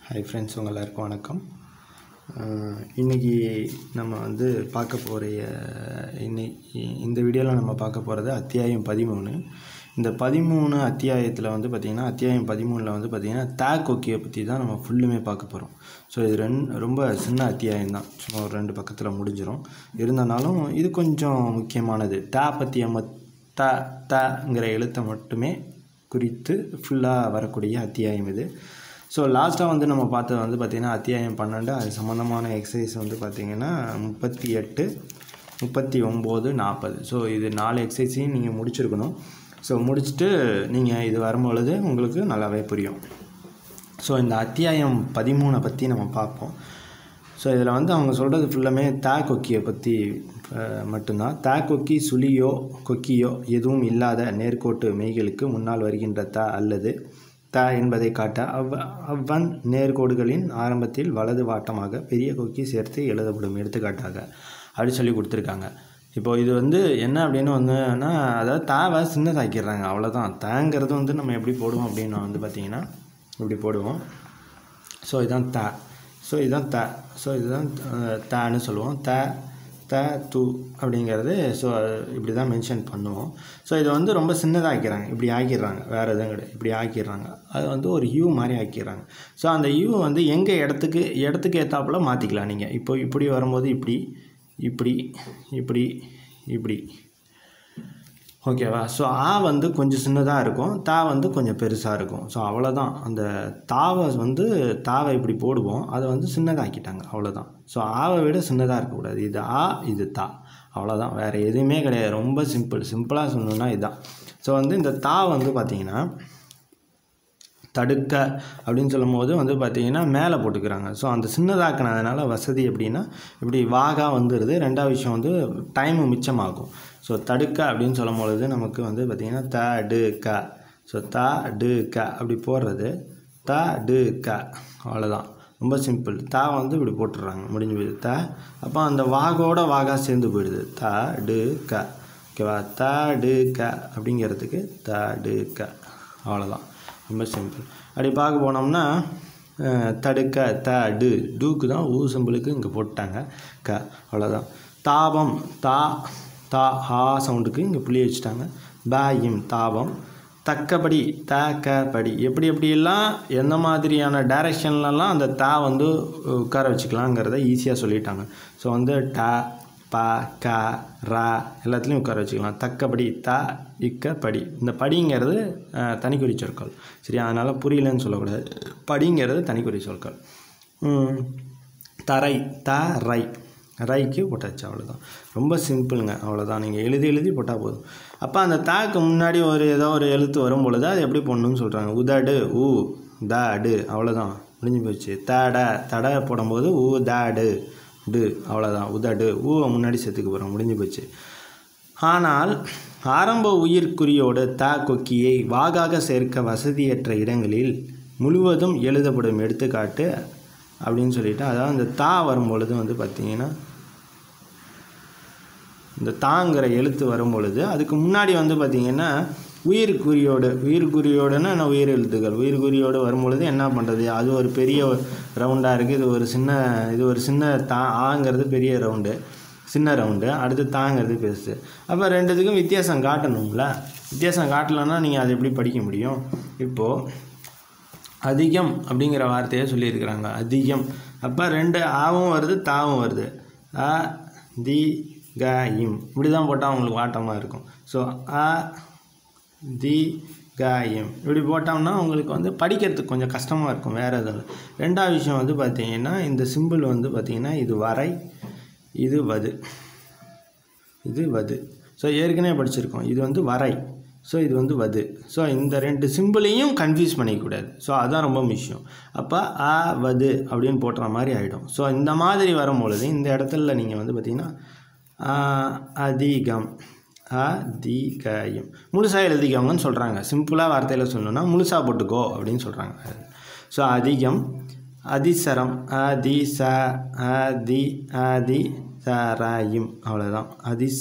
hi friends உங்கள் எல்லாருக்கும் வணக்கம் அஹ் இன்னைக்கு நம்ம வந்து பார்க்க போகிற இன்னை இந்த வீடியோவில் நம்ம பார்க்க போகிறது அத்தியாயம் பதிமூணு இந்த பதிமூணு அத்தியாயத்தில் வந்து பார்த்திங்கன்னா அத்தியாயம் பதிமூணில் வந்து பார்த்திங்கன்னா தேக் கொக்கியை பற்றி தான் நம்ம ஃபுல்லுமே பார்க்க போகிறோம் ஸோ இது ரெண்டு ரொம்ப சின்ன அத்தியாயம் தான் சும்மா ஒரு ரெண்டு பக்கத்தில் முடிஞ்சிடும் இருந்தனாலும் இது கொஞ்சம் முக்கியமானது தே பற்றிய மொத்த த தங்கிற எழுத்தை மட்டுமே குறித்து ஃபுல்லாக வரக்கூடிய அத்தியாயம் இது ஸோ லாஸ்ட்டாக வந்து நம்ம பார்த்தது வந்து பார்த்திங்கன்னா அத்தியாயம் பன்னெண்டு அது சம்மந்தமான எக்ஸசைஸ் வந்து பார்த்திங்கன்னா முப்பத்தி எட்டு முப்பத்தி ஒம்பது நாற்பது ஸோ இது நாலு எக்ஸசைஸையும் நீங்கள் முடிச்சிருக்கணும் ஸோ முடிச்சுட்டு நீங்கள் இது வரும்பொழுது உங்களுக்கு நல்லாவே புரியும் ஸோ இந்த அத்தியாயம் பதிமூணை பற்றி நம்ம பார்ப்போம் ஸோ இதில் வந்து அவங்க சொல்கிறது ஃபுல்லாமே தே கொக்கியை பற்றி அஹ், மட்டும்தான் தே கொக்கி சுழியோ கொக்கியோ எதுவும் இல்லாத நேர்கோட்டு மெய்களுக்கு முன்னால் வருகின்ற த அல்லது த என்பதை காட்ட அவ் அவ்வன் நேர்கோடுகளின் ஆரம்பத்தில் வலது வாட்டமாக பெரிய கொக்கி சேர்த்து எழுதப்படும் எடுத்துக்காட்டாக அப்படி சொல்லி கொடுத்துருக்காங்க இப்போ இது வந்து என்ன அப்படின்னு வந்துன்னா அதாவது தாவை சின்னதாக்கிடுறாங்க அவ்வளோதான் தேங்கிறது வந்து நம்ம எப்படி போடுவோம் அப்படின்னு வந்து பார்த்திங்கன்னா இப்படி போடுவோம் ஸோ இதுதான் த ஸோ இதுதான் த ஸோ இதுதான் அஹ், தன்னு சொல்லுவோம் த த து அப்படிங்கிறது ஸோ இப்படி தான் மென்ஷன் பண்ணுவோம் ஸோ இதை வந்து ரொம்ப சின்னதாக ஆக்கிடுறாங்க இப்படி ஆக்கிடுறாங்க வேறு எதுவும் கிடையாது இப்படி ஆக்கிடுறாங்க அது வந்து ஒரு யூ மாதிரி ஆக்கிடுறாங்க ஸோ அந்த யூ வந்து எங்கே இடத்துக்கு இடத்துக்கு ஏற்றாப்புல மாற்றிக்கலாம் நீங்கள் இப்போ இப்படி வரும்போது இப்படி இப்படி இப்படி இப்படி ஓகேவா ஸோ ஆ வந்து கொஞ்சம் சின்னதாக இருக்கும் தா வந்து கொஞ்சம் பெருசாக இருக்கும் ஸோ அவ்வளோதான் அந்த தாவை வந்து தாவை இப்படி போடுவோம் அதை வந்து சின்னதாக்கிட்டாங்க அவ்வளோதான் ஸோ ஆவை விட சின்னதாக இருக்கக்கூடாது இது ஆ இது தா அவ்வளோதான் வேறு எதுவுமே கிடையாது ரொம்ப சிம்பிள் சிம்பிளாக சொல்லணுன்னா இதுதான் ஸோ வந்து இந்த தா வந்து பார்த்திங்கன்னா தடுக்க அப்படின்னு சொல்லும்போது வந்து பார்த்திங்கன்னா மேலே போட்டுக்கிறாங்க ஸோ அந்த சின்னதாக்குனதுனால வசதி எப்படின்னா இப்படி வாகா வந்துடுது ரெண்டாவது விஷயம் வந்து டைமு மிச்சமாகும் ஸோ தடுக்க அப்படின்னு சொல்லும் பொழுது நமக்கு வந்து பார்த்திங்கன்னா த டு க ஸோ த டு க அப்படி போடுறது த டு க அவ்வளோதான் ரொம்ப சிம்பிள் த வந்து இப்படி போட்டுடுறாங்க முடிஞ்சு போயிடுது த அப்போ அந்த வாகோட வாகா சேர்ந்து போயிடுது த டு க ஓகேவா த டு க அப்படிங்கிறதுக்கு த டு க அவ்வளோதான் ரொம்ப சிம்பிள் அப்படி பார்க்க போனோம்னா அஹ், தடுக்க த டு டூக்கு தான் ஊ சிம்பிளுக்கு இங்கே போட்டாங்க க அவ்வளோதான் தாபம் தா தா ஹா சவுண்டுக்கு இங்கே புள்ளி வச்சுட்டாங்க பாயும் தாபம் தக்கபடி த க படி எப்படி எப்படியெல்லாம் எந்த மாதிரியான டைரக்ஷன்லலாம் அந்த தா வந்து உட்கார வச்சுக்கலாங்கிறத ஈஸியாக சொல்லிட்டாங்க ஸோ வந்து ட ப க ரா எல்லாத்துலேயும் உட்கார வச்சுக்கலாம் தக்கபடி த இக்க படி இந்த படிங்கிறது அஹ், தனிக்குறி சொற்கள் சரியா அதனால் புரியலன்னு சொல்லக்கூடாது படிங்கிறது தனிக்குறி சொற்கள் ம், தரை த ரை ரைக்கு போட்டாச்சு அவ்வளோதான் ரொம்ப சிம்பிளுங்க அவ்வளோதான் நீங்கள் எழுதி எழுதி போட்டால் போதும் அப்போ அந்த தாக்கு முன்னாடி ஒரு ஏதோ ஒரு எழுத்து வரும் பொழுது அது எப்படி போடணும்னு சொல்கிறாங்க உதடு ஊ த டு அவ்வளோதான் முடிஞ்சு போச்சு தட தட போடும்போது ஊ த டு டு அவ்வளோதான் உதடு ஊவை முன்னாடி சேர்த்துக்க போகிறோம் முடிஞ்சு போச்சு ஆனால் ஆரம்ப உயிர்க்குறியோடு த கொக்கியை வாகாக சேர்க்க வசதியற்ற இடங்களில் முழுவதும் எழுதப்படும் எடுத்துக்காட்டு அப்படின்னு சொல்லிட்டு அதாவது அந்த தா வரும் பொழுது வந்து பார்த்திங்கன்னா இந்த தாங்கிற எழுத்து வரும் பொழுது அதுக்கு முன்னாடி வந்து பார்த்திங்கன்னா உயிர்குறியோடு உயிர்குறியோடுன்னா என்ன உயிர் எழுத்துக்கள் உயிர்குறியோடு வரும்பொழுது என்ன பண்ணுறது அது ஒரு பெரிய ரவுண்டாக இருக்குது இது ஒரு சின்ன இது ஒரு சின்ன தா ஆங்கிறது பெரிய ரவுண்டு சின்ன ரவுண்டு அடுத்து தாங்கிறது பெருசு அப்போ ரெண்டுத்துக்கும் வித்தியாசம் காட்டணும்ல வித்தியாசம் காட்டலைன்னா நீங்கள் அதை எப்படி படிக்க முடியும் இப்போது அதிகம் அப்படிங்கிற வார்த்தையை சொல்லியிருக்கிறாங்க அதிகம் அப்போ ரெண்டு ஆவும் வருது தாவும் வருது அ தி க இம் இப்படி தான் போட்டால் அவங்களுக்கு வாட்டமாக இருக்கும் ஸோ அ தி க இம் இப்படி போட்டோம்னா உங்களுக்கு வந்து படிக்கிறதுக்கு கொஞ்சம் கஷ்டமாக இருக்கும் வேறு எதுவும் ரெண்டாவது விஷயம் வந்து பார்த்தீங்கன்னா இந்த சிம்பிள் வந்து பார்த்திங்கன்னா இது வரை இது வது இது வது ஸோ ஏற்கனவே படிச்சிருக்கோம் இது வந்து வரை ஸோ இது வந்து வது ஸோ இந்த ரெண்டு சிம்பிளையும் கன்ஃபியூஸ் பண்ணிக்கக்கூடாது ஸோ அதுதான் ரொம்ப விஷயம் அப்போ அ வது அப்படின்னு போட்டுற மாதிரி ஆகிடும் ஸோ இந்த மாதிரி வரும்பொழுது இந்த இடத்துல நீங்கள் வந்து பார்த்தீங்கன்னா ஆ, அதிகம் அதிகம் முழுசாக எழுதிக்கோங்கன்னு சொல்கிறாங்க சிம்பிளாக வார்த்தையில் சொல்லணும்னா முழுசாக போட்டுக்கோ அப்படின்னு சொல்கிறாங்க ஸோ அதிகம் அதிசரம் அதி ச அதி அதி சராயும் அவ்வளோதான் அதிஸ்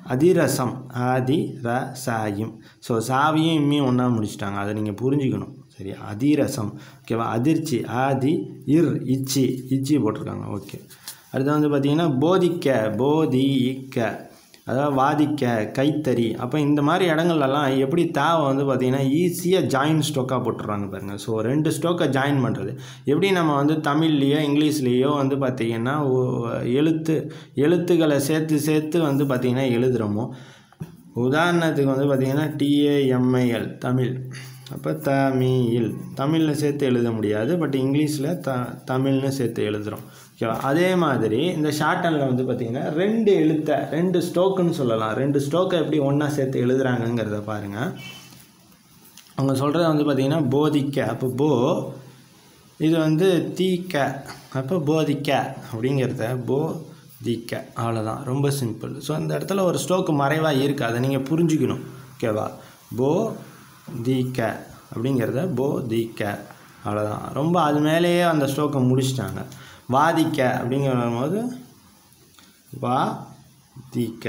அதிரசம் ஆதி ர சாயும் ஸோ சாவியும் இம்மியும் ஒன்றா முடிச்சிட்டாங்க அதை நீங்கள் புரிஞ்சுக்கணும் சரி அதிரசம் ஓகேவா அதிர்ச்சி ஆதி இர் இச்சி இச்சி போட்டிருக்காங்க ஓகே அடுத்து வந்து பார்த்தீங்கன்னா போதிக்க போதி இக்க அதாவது வாதிக்க கைத்தறி அப்போ இந்த மாதிரி இடங்கள்லாம் எப்படி தேவை வந்து பார்த்திங்கன்னா ஈஸியாக ஜாயின் ஸ்டோக்காக போட்டுறாங்க பாருங்கள் ஸோ ரெண்டு ஸ்டோக்கை ஜாயின் பண்ணுறது எப்படி நம்ம வந்து தமிழ்லேயோ இங்கிலீஷ்லேயோ வந்து பார்த்திங்கன்னா ஒ- எழுத்து எழுத்துக்களை சேர்த்து சேர்த்து வந்து பார்த்திங்கன்னா எழுதுகிறோமோ உதாரணத்துக்கு வந்து பார்த்திங்கன்னா டிஏஎம்ஐஎல் தமிழ் அப்போ தமிழ் தமிழில் சேர்த்து எழுத முடியாது பட் இங்கிலீஷில் த தமிழ்னு சேர்த்து எழுதுகிறோம் ஓகேவா அதே மாதிரி இந்த ஷார்ட்டனில் வந்து பார்த்திங்கன்னா ரெண்டு எழுத்தை ரெண்டு ஸ்டோக்குன்னு சொல்லலாம் ரெண்டு ஸ்டோக்கை எப்படி ஒன்றா சேர்த்து எழுதுறாங்கங்கிறத பாருங்கள் அவங்க சொல்கிறத வந்து பார்த்திங்கன்னா போதிக்க அப்போ போ இது வந்து தீக்க அப்போ போதிக்க அப்படிங்கிறத போ தீக்க அவ்வளோதான் ரொம்ப சிம்பிள் ஸோ அந்த இடத்துல ஒரு ஸ்டோக்கு மறைவாக இருக்குது அதை நீங்கள் புரிஞ்சுக்கணும் ஓகேவா போ தீக்க அப்படிங்கிறத போ தீக்க அவ்வளோதான் ரொம்ப அது மேலேயே அந்த ஸ்டோக்கை முடிச்சிட்டாங்க வாதிக்க அப்படிங்கிற போது வா தீக்க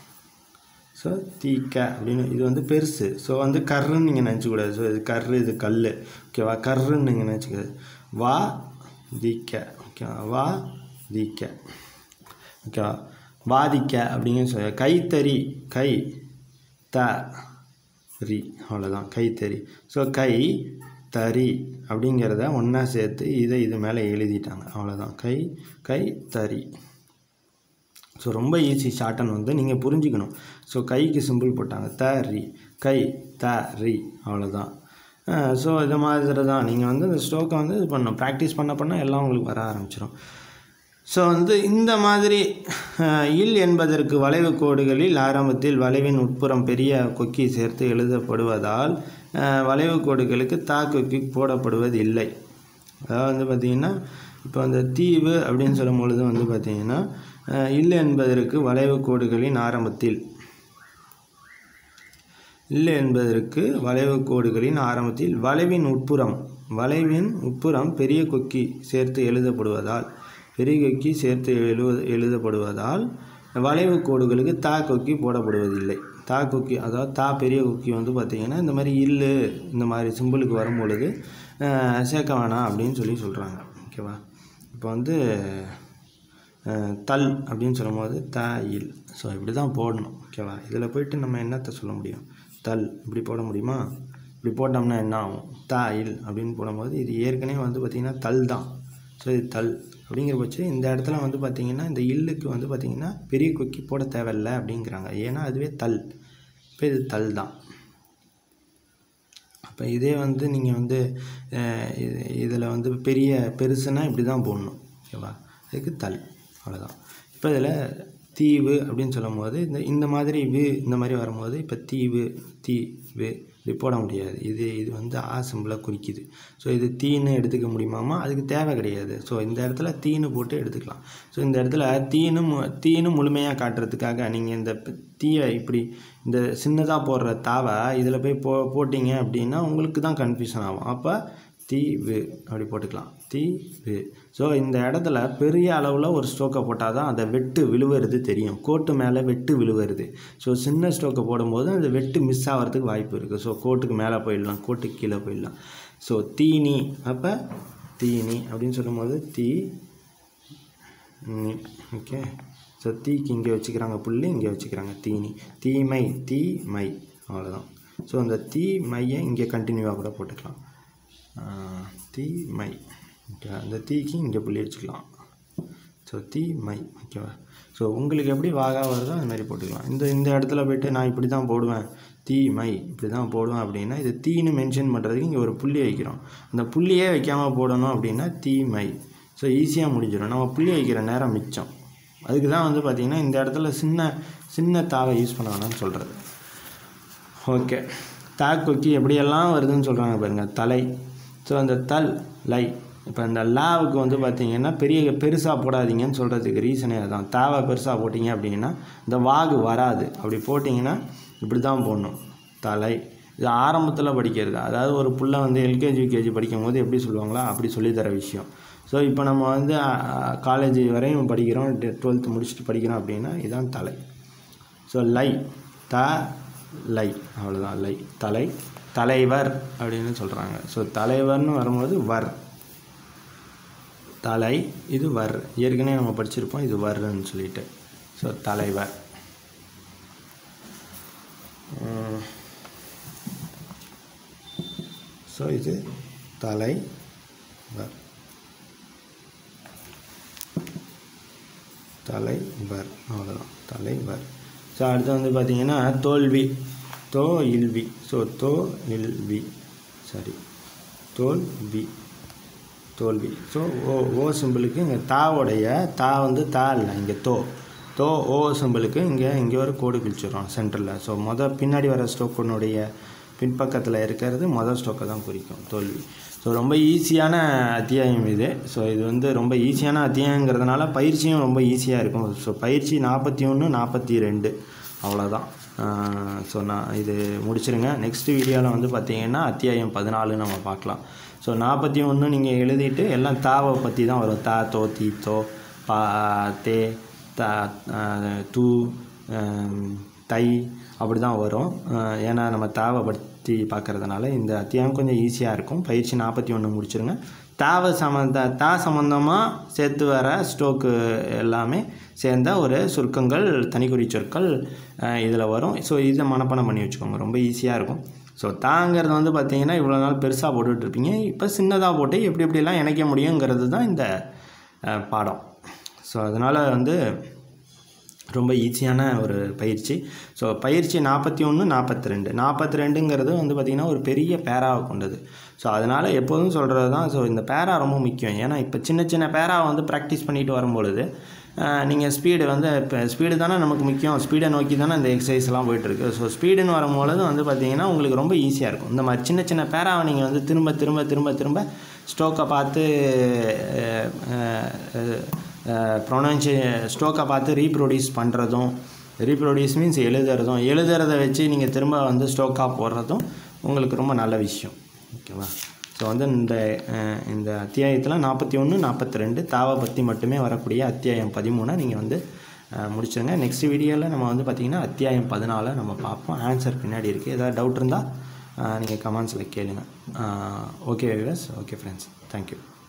ஸோ தீக்க அப்படின்னு இது வந்து பெருசு ஸோ வந்து கர்ருன்னு நீங்கள் நினச்சிக்கூடாது ஸோ இது கர்ரு இது கல் ஓகேவா கர்ருன்னு நீங்கள் நினச்சிக்கூடாது வா தீக்க ஓகேவா வா தீக்க ஓகேவா வாதிக்க அப்படிங்கிற சொல்ல கைத்தறி கை த ரி அவ்வளோதான் கைத்தறி ஸோ கை தறி அப்படிங்கிறத ஒன்றா சேர்த்து இதை இது மேலே எழுதிட்டாங்க அவ்வளோதான் கை கை தறி ஸோ ரொம்ப ஈஸி ஷார்ட்டன் வந்து நீங்கள் புரிஞ்சுக்கணும் ஸோ கைக்கு சிம்பிள் போட்டாங்க த ரி கை த ரி அவ்வளோதான் ஸோ இது மாதிரி தான் நீங்கள் வந்து இந்த ஸ்ட்ரோக்கை வந்து இது பண்ணணும் ப்ராக்டிஸ் பண்ண பண்ண எல்லாம் உங்களுக்கு வர ஆரம்பிச்சிடும் ஸோ வந்து இந்த மாதிரி அஹ், இல் என்பதற்கு வளைவு கோடுகளில் ஆரம்பத்தில் வளைவின் உட்புறம் பெரிய கொக்கி சேர்த்து எழுதப்படுவதால் அஹ், வளைவு கோடுகளுக்கு தா கொக்கி போடப்படுவது இல்லை அதாவது வந்து பார்த்திங்கன்னா இப்போ அந்த தீவு அப்படின்னு சொல்லும் பொழுது வந்து பார்த்திங்கன்னா அஹ், இல் என்பதற்கு வளைவு கோடுகளின் ஆரம்பத்தில் இல்லை என்பதற்கு வளைவு கோடுகளின் ஆரம்பத்தில் வளைவின் உட்புறம் வளைவின் உட்புறம் பெரிய கொக்கி சேர்த்து எழுதப்படுவதால் பெரிய கொக்கி சேர்த்து எழு எழுதப்படுவதால் வளைவு கோடுகளுக்கு தா கொக்கி போடப்படுவதில்லை தா கொக்கி அதாவது தா பெரிய கொக்கி வந்து பார்த்திங்கன்னா இந்த மாதிரி இல்லு இந்த மாதிரி சிம்பிளுக்கு வரும் பொழுது அஹ், சேர்க்க வேணாம் அப்படின்னு சொல்லி சொல்கிறாங்க ஓகேவா இப்போ வந்து அஹ், தல் அப்படின்னு சொல்லும்போது த இல் ஸோ இப்படி தான் போடணும் ஓகேவா இதில் போயிட்டு நம்ம என்னத்தை சொல்ல முடியும் தல் இப்படி போட முடியுமா இப்படி போட்டோம்னா என்ன ஆகும் த இல் அப்படின்னு போடும்போது இது ஏற்கனவே வந்து பார்த்திங்கன்னா தல் தான் ஸோ இது தல் அப்படிங்கிற பட்சம் இந்த இடத்துல வந்து பார்த்திங்கன்னா இந்த இல்லுக்கு வந்து பார்த்திங்கன்னா பெரிய கொக்கி போட தேவையில்லை அப்படிங்கிறாங்க ஏன்னா அதுவே தல் இப்போ இது தல் தான் அப்போ இதே வந்து நீங்கள் வந்து இதில் வந்து பெரிய பெருசுனா இப்படி தான் போடணும் ஓகேவா அதுக்கு தல் அவ்வளோதான் இப்போ இதில் தீவு அப்படின்னு சொல்லும் போது இந்த இந்த மாதிரி வு இந்த மாதிரி வரும்போது இப்போ தீவு தீ வு இப்படி போட முடியாது இது இது வந்து ஆ சிம்பிளாக குறிக்குது ஸோ இது தீன்னு எடுத்துக்க முடியுமாமா அதுக்கு தேவை கிடையாது ஸோ இந்த இடத்துல தீன்னு போட்டு எடுத்துக்கலாம் ஸோ இந்த இடத்துல தீனு மு- தீனு முழுமையாக காட்டுறதுக்காக நீங்கள் இந்த ப- தீயை இப்படி இந்த சின்னதாக போடுற தாவை இதில் போய் போ போட்டிங்க அப்படின்னா உங்களுக்கு தான் கன்ஃபியூஷன் ஆகும் அப்போ தீவு அப்படி போட்டுக்கலாம் தீவு ஸோ இந்த இடத்துல பெரிய அளவில் ஒரு ஸ்ட்ரோக்கை போட்டால் தான் அந்த வெட்டு விழுவுறது தெரியும் கோட்டு மேலே வெட்டு விழுவுறது ஸோ சின்ன ஸ்ட்ரோக்கை போடும்போது அந்த வெட்டு மிஸ் ஆகிறதுக்கு வாய்ப்பு இருக்குது ஸோ கோட்டுக்கு மேலே போயிடலாம் கோட்டுக்கு கீழே போயிடலாம் ஸோ தீனி அப்போ தீனி அப்படின்னு சொல்லும்போது தீ நீ ஓகே ஸோ தீக்கு இங்கே வச்சுக்கிறாங்க புள்ளி இங்கே வச்சுக்கிறாங்க தீனி தீமை தீமை அவ்வளோதான் ஸோ அந்த தீமையை இங்கே கண்டினியூவாக கூட போட்டுக்கலாம் ஆஹ், தீமை ஓகே அந்த தீக்கு இங்கே புள்ளி வச்சுக்கலாம் ஸோ தீமை ஓகேவா ஸோ உங்களுக்கு எப்படி வாகா வருதோ அந்த மாதிரி போட்டுக்கலாம் இந்த இந்த இடத்துல போயிட்டு நான் இப்படி தான் போடுவேன் தீமை இப்படி தான் போடுவேன் அப்படின்னா இது தீன்னு மென்ஷன் பண்ணுறதுக்கு இங்கே ஒரு புள்ளி வைக்கிறோம் அந்த புள்ளியே வைக்காமல் போடணும் அப்படின்னா தீமை ஸோ ஈஸியாக முடிஞ்சிடும் நம்ம புள்ளி வைக்கிற நேரம் மிச்சம் அதுக்கு தான் வந்து பார்த்திங்கன்னா இந்த இடத்துல சின்ன சின்ன தாவை யூஸ் பண்ண வேணாம்னு சொல்கிறது ஓகே தாக் கொக்கி எப்படியெல்லாம் வருதுன்னு சொல்கிறாங்க பாருங்க தலை ஸோ அந்த தல் லை இப்போ இந்த லாவுக்கு வந்து பார்த்தீங்கன்னா பெரிய பெருசாக போடாதீங்கன்னு சொல்கிறதுக்கு ரீசனே அதுதான் தாவை பெருசாக போட்டிங்க அப்படின்னா இந்த வாகு வராது அப்படி போட்டிங்கன்னா இப்படி தான் போடணும் தலை இது ஆரம்பத்தில் படிக்கிறது அதாவது ஒரு புள்ள வந்து எல்கேஜி யூகேஜி படிக்கும் போது எப்படி சொல்லுவாங்களோ அப்படி சொல்லித்தர விஷயம் ஸோ இப்போ நம்ம வந்து காலேஜ் வரையும் படிக்கிறோம் டுவெல்த்து முடிச்சுட்டு படிக்கிறோம் அப்படின்னா இதுதான் தலை ஸோ லை த லை அவ்வளோதான் லை தலை த தலைவர் அப்படின்னு சொல்கிறாங்க ஸோ தலைவர்னு வரும்போது வர் தலை இது வர் ஏற்கனவே நம்ம படிச்சிருப்போம் இது வர்ன்னு சொல்லிட்டு ஸோ தலைவர் ஸோ இது தலை வர் தலைவர் அவ்வளோதான் தலைவர் ஸோ அடுத்து வந்து பார்த்தீங்கன்னா தோல்வி தோ இல்வி ஸோ தோ இல்வி சாரி தோல்வி தோல்வி ஸோ ஓ ஓ சிம்பிளுக்கு இங்கே தாவுடைய தா வந்து தா இல்லை இங்கே தோ தோ ஓ சிம்பிளுக்கு இங்கே இங்கே ஒரு கோடு கிழிச்சிடும் சென்டரில் ஸோ மொதல் பின்னாடி வர ஸ்டோக்கனுடைய பின்பக்கத்தில் இருக்கிறது மொதல் ஸ்டோக்கை தான் குறிக்கும் தோல்வி ஸோ ரொம்ப ஈஸியான அத்தியாயம் இது ஸோ இது வந்து ரொம்ப ஈஸியான அத்தியாயங்கிறதுனால பயிற்சியும் ரொம்ப ஈஸியாக இருக்கும் ஸோ பயிற்சி நாற்பத்தி ஒன்று நாற்பத்தி ரெண்டு அவ்வளோதான் ஸோ நான் இது முடிச்சிருங்க நெக்ஸ்ட் வீடியோவில் வந்து பார்த்தீங்கன்னா அத்தியாயம் பதினாலு நம்ம பார்க்கலாம் ஸோ நாற்பத்தி ஒன்று நீங்கள் எழுதிட்டு எல்லாம் தாவை பற்றி தான் வரும் தா தோ தீ தோ பா தே த தூ தை அப்படி தான் வரும் ஏன்னா நம்ம தாவை பற்றி பார்க்குறதுனால இந்த அத்தியாயம் கொஞ்சம் ஈஸியாக இருக்கும் பயிற்சி நாற்பத்தி ஒன்று முடிச்சிருங்க தாவை சம்மந்த தா சம்மந்தமாக சேர்த்து வர ஸ்டோக்கு எல்லாமே சேர்ந்த ஒரு சுருக்கங்கள் தனிக்குறி சொற்கள் இதில் வரும் ஸோ இதை மனப்பாடம் பண்ணி வச்சுக்கோங்க ரொம்ப ஈஸியாக இருக்கும் ஸோ தாங்கிறது வந்து பார்த்தீங்கன்னா இவ்வளோ நாள் பெருசாக போட்டுட்ருப்பீங்க இப்போ சின்னதாக போட்டு எப்படி எப்படிலாம் இணைக்க முடியுங்கிறது தான் இந்த பாடம் ஸோ அதனால் வந்து ரொம்ப ஈஸியான ஒரு பயிற்சி ஸோ பயிற்சி நாற்பத்தி ஒன்று நாற்பத்தி ரெண்டு நாற்பத்தி ரெண்டுங்கிறது வந்து பார்த்திங்கன்னா ஒரு பெரிய பேராவை கொண்டது ஸோ அதனால் எப்போதும் சொல்கிறது தான் ஸோ இந்த பேரா ரொம்ப முக்கியம் ஏன்னா இப்போ சின்ன சின்ன பேராவை வந்து ப்ராக்டிஸ் பண்ணிட்டு வரும்பொழுது நீங்கள் ஸ்பீடு வந்து இப்போ ஸ்பீடு தானே நமக்கு முக்கியம் ஸ்பீடை நோக்கி தானே இந்த எக்ஸசைஸ்லாம் போயிட்டுருக்கு ஸோ ஸ்பீடுன்னு வரும்பொழுது வந்து பார்த்திங்கன்னா உங்களுக்கு ரொம்ப ஈஸியாக இருக்கும் இந்த மாதிரி சின்ன சின்ன பேராவை நீங்கள் வந்து திரும்ப திரும்ப திரும்ப திரும்ப ஸ்டோக்கை பார்த்து ப்ரொனன்சி ஸ்டோக்கை பார்த்து ரீப்ரொடியூஸ் பண்ணுறதும் ரீப்ரொடியூஸ் மீன்ஸ் எழுதுறதும் எழுதுறத வச்சு நீங்கள் திரும்ப வந்து ஸ்டோக்காக போடுறதும் உங்களுக்கு ரொம்ப நல்ல விஷயம் ஓகேவா ஸோ வந்து இந்த இந்த அத்தியாயத்தில் நாற்பத்தி ஒன்று நாற்பத்தி ரெண்டு தாவை பற்றி மட்டுமே வரக்கூடிய அத்தியாயம் பதிமூணை நீங்கள் வந்து முடிச்சிருங்க நெக்ஸ்ட் வீடியோவில் நம்ம வந்து பார்த்திங்கன்னா அத்தியாயம் பதினாலை நம்ம பார்ப்போம் ஆன்சர் பின்னாடி இருக்குது ஏதாவது டவுட் இருந்தால் நீங்கள் கமெண்ட்ஸில் கேளுங்கள் okay viewers okay friends thank you